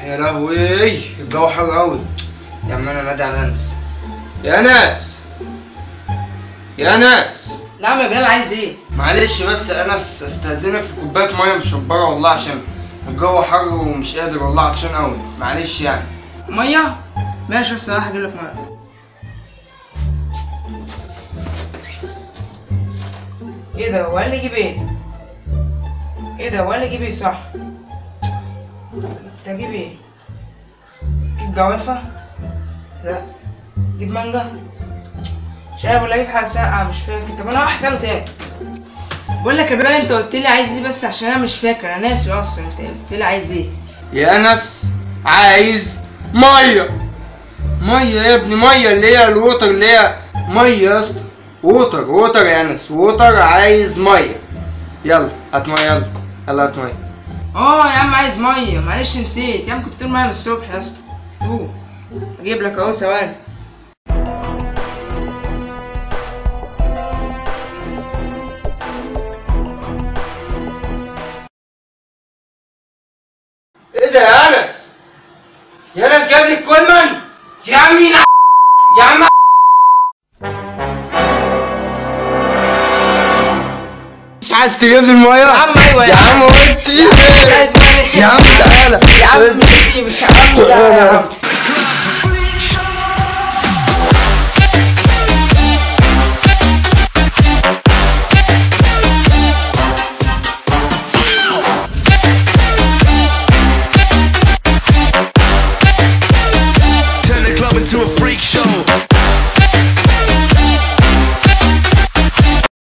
يا لهوي الجو حر قوي يا عم انا نادي على انس يا ناس يا ناس نعم يا بلال عايز ايه؟ معلش بس انس استاذنك في كوبايه ميه مشبره والله عشان الجو حر ومش قادر والله عطشان قوي معلش يعني ميه؟ ماشي بس راح اجيب لك ميه ايه ده هو قال لي جيب ايه؟ ايه ده هو قال لي جيب ايه صح؟ انت جيب ايه؟ جيب جوافة؟ لا جيب مانجا؟ مش عارف ولا اجيب حاجة ساقعة مش فاكر طب انا احسن تاني بقول لك يا بلال انت قلت لي عايز ايه بس عشان انا مش فاكر انا ناسي اصلا انت قلت لي عايز ايه؟ يا انس عايز ميه ميه يا ابني ميه اللي هي الووتر اللي هي ميه يا اسطى ووتر ووتر يا انس ووتر عايز ميه يلا هات ميه يلا يلا هات ميه اه يا عم عايز ميه معلش نسيت يا عم كنت تقول ميه من الصبح يا اسطى فتوه اجيب لك اهو ثواني ايه ده يا انس يا انس جاب لي الكولمان يا عم مين يا عم مش عايز تجيب لي الميه يا عم ايوه يا عم قلت يا عم مش عايز ميه يا عم تعالى يا عم مش هسيبك يا عم لا يا عم Turn the club into a freak show.